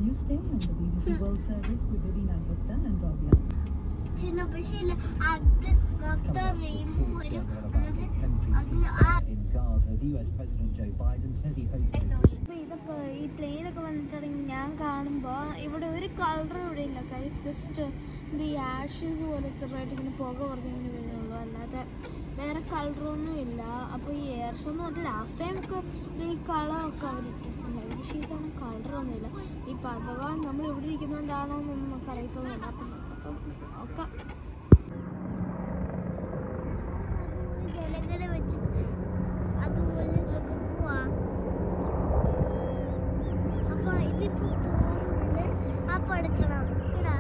You stay on the BBC World Service with Irina Gupta and Rabia. ചിന്ന പക്ഷേ ഇല്ല, അത് മൊത്തം റെയിൻബോ വരും എന്നിട്ട് അതിന് ആ In Gaza, the US President Joe Biden says he hopes to ഇപ്പൊ ഇതിപ്പോ ഈ പ്ലെയിൻ ഒക്കെ വന്നിട്ടുണ്ടെങ്കിൽ ഞാൻ കാണുമ്പോ ഇവിടെ ഒരു കളറും ഇവിടെ ഇല്ല കൈസ് ജസ്റ്റ് ഇത് ഈ ആഷസ് പോലെ ചെറുതായിട്ട് ഇങ്ങനെ പുക പറഞ്ഞിങ്ങനെ വീഴുള്ളൂ അല്ലാതെ വേറെ കളറൊന്നും ഇല്ല അപ്പോൾ ഈ എയർ ഷോ എന്ന് പറഞ്ഞാൽ ലാസ്റ്റ് ടൈം ഒക്കെ ഇത് ഈ കളറൊക്കെ അവർ ഇട്ടിട്ടുണ്ടായിരുന്നു പക്ഷേ ഇതാണ് കളറൊന്നും ഇല്ല ഇപ്പം അഥവാ നമ്മൾ ഇവിടെ ഇരിക്കുന്നതുകൊണ്ടാണോ എന്നൊന്നും നമുക്ക് അറിയത്തൊന്നുമില്ല അപ്പം അപ്പം ഒക്കെ ജനങ്ങളെ വെച്ചിട്ട് അതുപോലെ നമുക്ക് പോവാം അപ്പൊ ഇതിപ്പോ പോകുന്നത് അപ്പൊ എടുക്കണം ഇടാ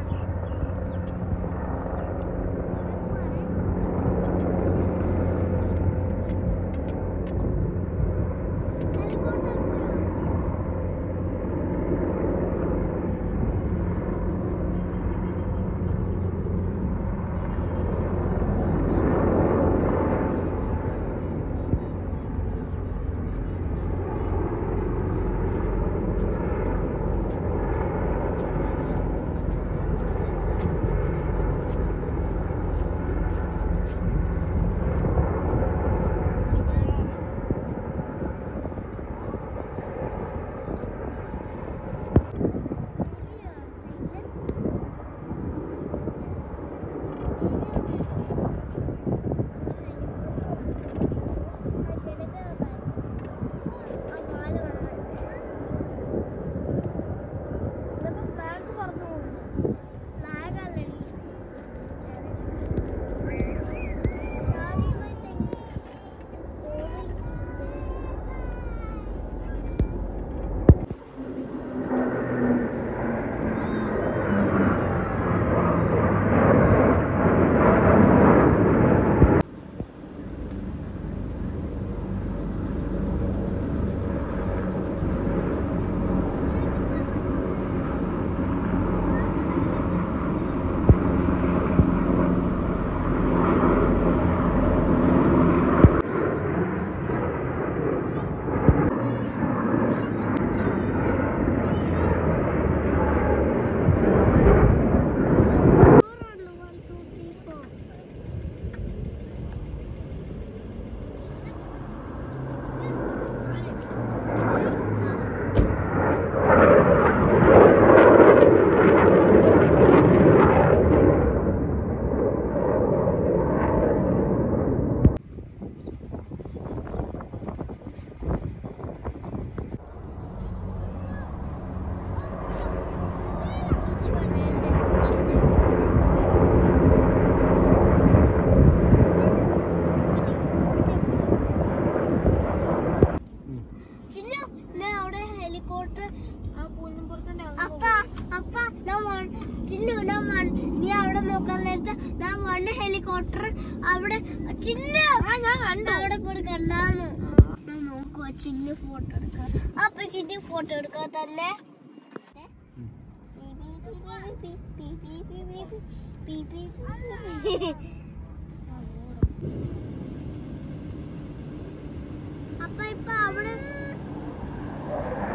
ബാങ്ക് പറഞ്ഞു പോകുന്നു ചിന്നു ഞാൻ അവിടെ ഹെലികോപ്റ്റർ ആ പൂഞ്ഞമ്പുറത്തിന്റെ അപ്പ അപ്പ ഞാൻ വൺ ചിന്നു ഞാൻ വൺ നീ അവിടെ നോക്കാൻ നേരത്ത് ഞാൻ വൺ ഹെലികോപ്റ്റർ അവിടെ ചിന്നു ഞാൻ കണ്ടു അവിടെ പോയി കണ്ടാന്ന് ഞാൻ നോക്കുവാ ചിന്നു ഫോട്ടോ എടുക്കാൻ അപ്പൊ ചിന്നു ഫോട്ടോ എടുക്കാൻ തന്നെ അപ്പൊ ഇപ്പൊ അവിടെ